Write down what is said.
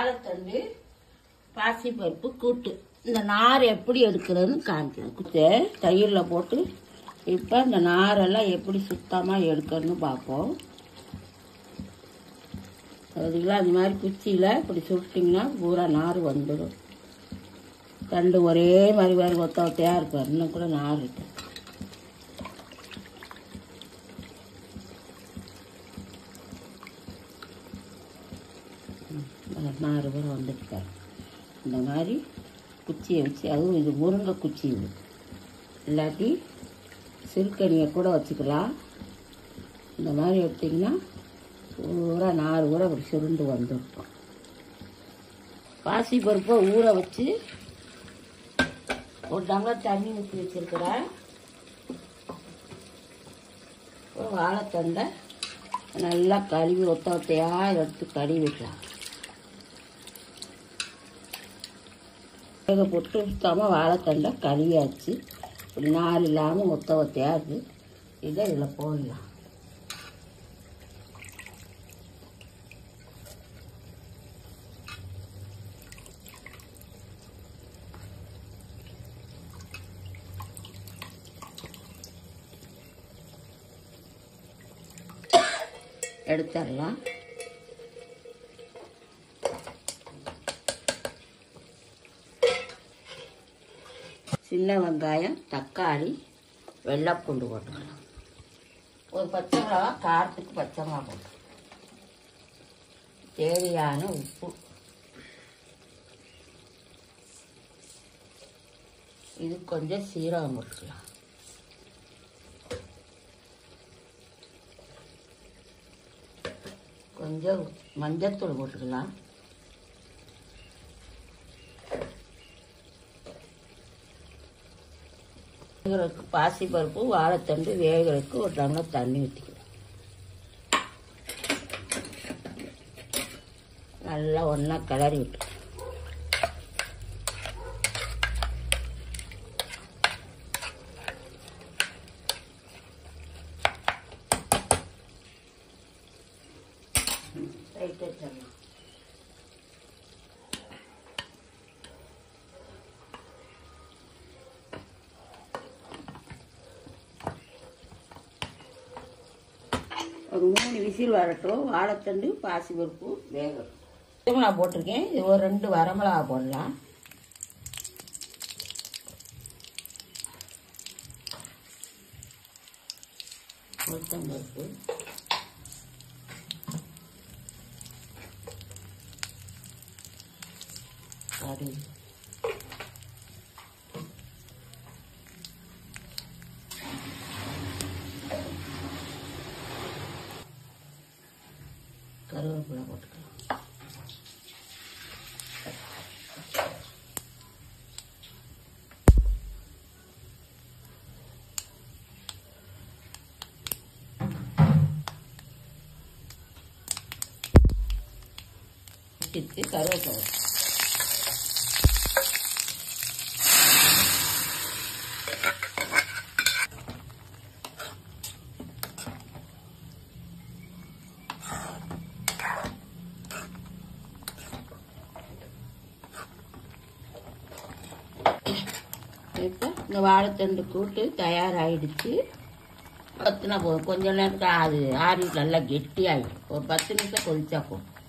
வாழைத்தண்டு பாசிப்பருப்பு கூட்டு இந்த நார் எப்படி எடுக்கிறதுன்னு காமிக்கிறேன் குத்து தயிரில் போட்டு இப்போ இந்த நாரெல்லாம் எப்படி சுத்தமாக எடுக்கணும்னு பார்ப்போம் அதுக்குள்ள அந்த மாதிரி குச்சியில் இப்படி சுட்டிங்கன்னா பூரா நார் வந்துடும் தண்டு ஒரே மாதிரி வேறு ஒத்த ஒத்தையாக இருப்பார் இன்னும் கூட நார் இருக்கு ம், நார் பூரா வந்துட்டு பாரு. இந்த மாதிரி குச்சியை வச்சு அதுவும் இது முருங்கை குச்சி இது இல்லாட்டி சிறுக்கனியை கூட வச்சுக்கலாம் இந்த மாதிரி எடுத்திங்கன்னா பூரா நார் ஊற அப்படி சுருண்டு வந்துருக்கும் பாசி பருப்பை ஊற வச்சு ஒரு டம்ளர் தண்ணி ஊற்றி வச்சிருக்கிறேன் ஒரு வாழைத்தண்டை நல்லா கழுவி ஒத்த ஒத்தையாக எடுத்து கழுவி வைக்கலாம் வேக போட்டு சுத்தமாக வாழைத்தண்டை கழுவியாச்சு இப்படி நார் இல்லாமல் ஒத்த ஒத்தையாக இருக்குது இதை இதில் போடலாம் எடுத்துடலாம் சின்ன வெங்காயம் தக்காளி வெள்ளைப்பூண்டு போட்டுக்கலாம் ஒரு பச்சை மிளகா காரத்துக்கு பச்சை மிளகா போட்டு தேவையான உப்பு இது கொஞ்சம் சீரகம் போட்டுக்கலாம் கொஞ்சம் மஞ்சத்தூள் போட்டுக்கலாம் வேகிறதுக்கு பாசிப்பருப்பு வாழைத்தண்டு வேகிறதுக்கு ஒரு டம்ளர் தண்ணி ஊற்றிக்கலாம் நல்லா ஒன்றா கிளறி விட்டு ரைட் வச்சிடலாம் ஒரு மூணு விசில் வரட்டும் வாழைத்தண்டு பாசிப்பருப்பு வேகட்டும் நான் போட்டிருக்கேன் இது ஒரு ரெண்டு வரமிளகா போடலாம் உளுத்தம்பருப்பு கடுகு கருவேப்பிலை போட்டுக்கலாம் வச்சுட்டு கருவேப்பிலை இப்போ இந்த வாழைத்தண்டு கூட்டு தயாராகிடுச்சு பத்துனா போதும் கொஞ்ச நேரத்துக்கு அது ஆறி நல்லா கெட்டியாகிடும் ஒரு பத்து நிமிஷம் கொதிச்சா போதும்